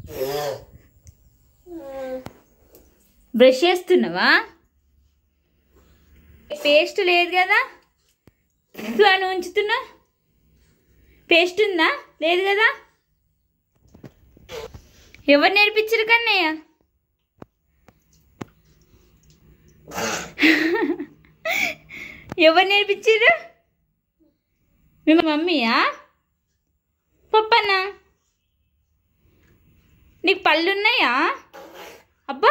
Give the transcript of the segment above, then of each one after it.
Brush చేస్తున్నావా paste లేదు కదా అని ఉంచుతున్నా పేస్ట్ ఉందా లేదు కదా ఎవరు నేర్పించరు కన్నయ్య ఎవరు నేర్పించారు మీ మమ్మీయా పప్పనా నీకు పళ్ళు ఉన్నాయా అబ్బా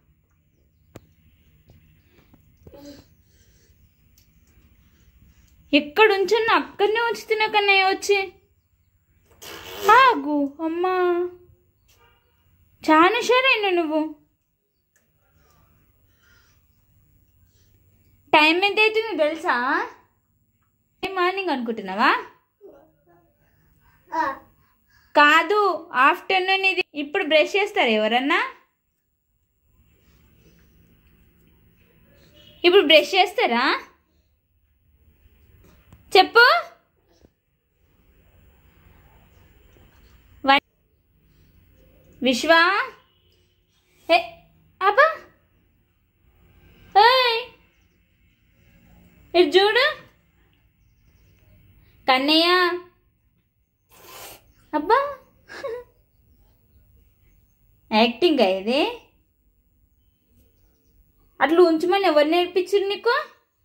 ఎక్కడ ఉంచున్నా అక్కడనే ఉంచుతున్నా కన్నయ్య వచ్చి ఆగు అమ్మా చాలా షారైనా నువ్వు టైం ఎంత అవుతుందో తెలుసా మార్నింగ్ అనుకుంటున్నావా కాదు ఆఫ్టర్నూన్ ఇది ఇప్పుడు బ్రష్ చేస్తారు ఎవరన్నా ఇప్పుడు బ్రష్ చేస్తారా చెప్పు వన్- విశ్వా ఏ అబ్బా ఏయ్ ఇటు చూడు కన్నయ్య అబ్బా యాక్టింగ్ ఇది అట్లా ఉంచమని ఎవరు నేర్పించారు నీకు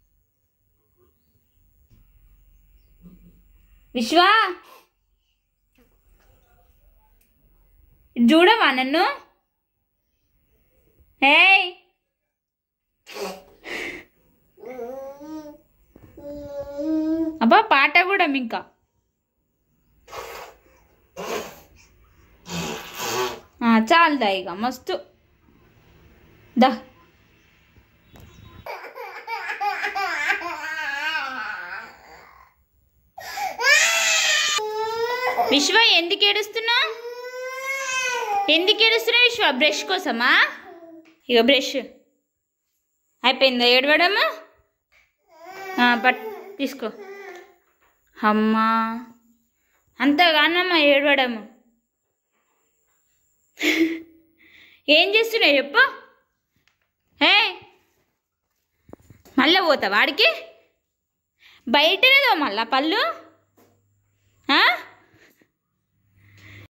విశ్వా ఇటు చూడవా నన్ను ఏయ్ అబ్బా పాట కూడా ఇంకా ఆ, చాలుదా ఇక మస్తు దా విశ్వ ఎందుకు ఏడుస్తున్నా ఎందుకు ఏడుస్తున్నా విశ్వ బ్రష్ కోసమా ఇక బ్రష్ అయిపోయిందా ఏడవడము ఆ, పట్ తీసుకో అమ్మా అంతగానమ్మా ఏడవడము ఏం చేస్తున్నావు చెప్పు హే మళ్ళీ పోతావా వాడికి బయటనేదో మళ్ళా పళ్ళు ఆ?